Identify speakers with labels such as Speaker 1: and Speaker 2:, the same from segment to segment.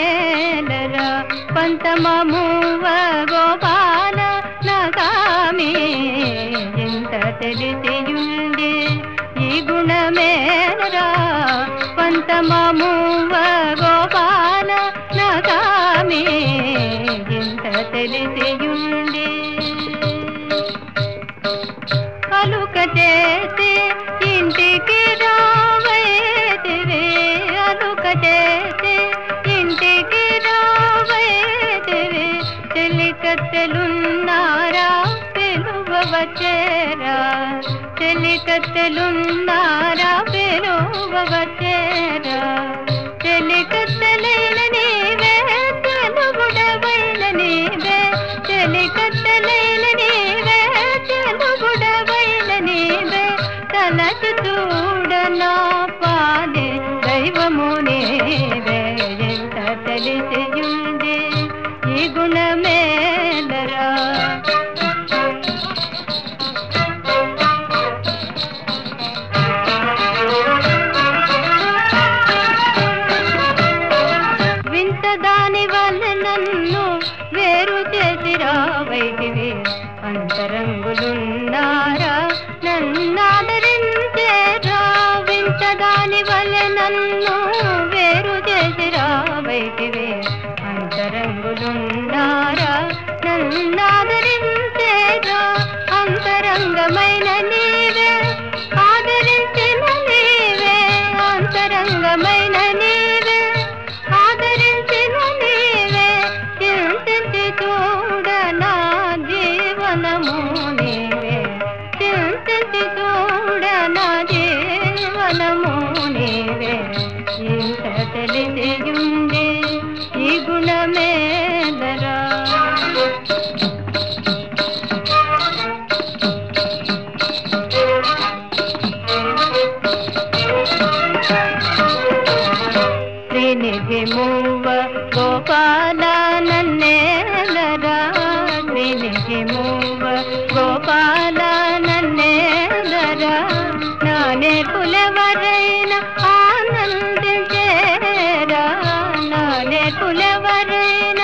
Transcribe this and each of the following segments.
Speaker 1: మేలరా పంతమమువ గోపాల నగామి ఇంత తెలిసియుండి ఈ గుణమేలరా పంతమమువ గోపాల నగామి ఇంత తెలిసియుండి అలుక చేసి ఇంటికి రావైతివి అలుక చేసి ఇంటికి రావైతివి చెలికత్తెలున్నారా పిలువ వచ్చేరా చెలికత్తెలున్నారా పిలువ వచ్చేరా చెలికత్తెలైన నీవే తెలుగుడవైన నీవే చెలికత్తెలైన నీవే తెలుగుడవైన నీవే తలచి చూడనా పాదే దైవము నీవే ఎంత తెలిసియుంది ఈ గుణమేలరా వింత దాని వల్ల నన్ను వేరు చేసి రావైతివి అంతరంగులున్నారా నన్నాదరించేరా వింత దాని వల్ల నన్ను వేరు చేసి రావైతివి అంతరంగులున్నారా నన్నాదరించేరా అంతరంగమైన నీవే ఆదరించిన నీవే అంతరంగమైన నీవే ఆదరించిన నీవే చింతించి చూడ నా జీవనము నీవే చింతించి చూడ నా జీవనము నీవే ఇంత తెలిసియుంది ఈ గుణమేదరా శ్రీనిధి మూవ గోపాల నన్నేలరా శ్రీనిధి మూవ గోపాల నన్నేలరా నా నేర్పులెవరైన ఆనందించేరా నా నేర్పులెవరైన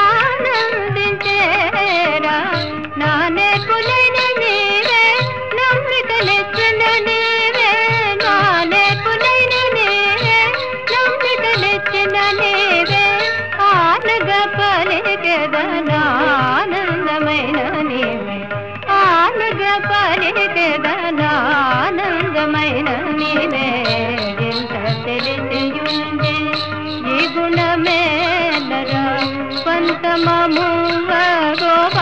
Speaker 1: ఆనందించేరా నా నేర్పులైన నీవే నమ్మికలిచ్చిన నీవే నా నేర్పులైన నీవే నమ్మికలిచ్చిన నీవే ఆనగ పలికెదనానందమైన నీవే ఆనగ పలికెదనానందమైన నీవే ఎంత తెలిసియుంది ఈ గుణమేలరా పంతమమువ గోప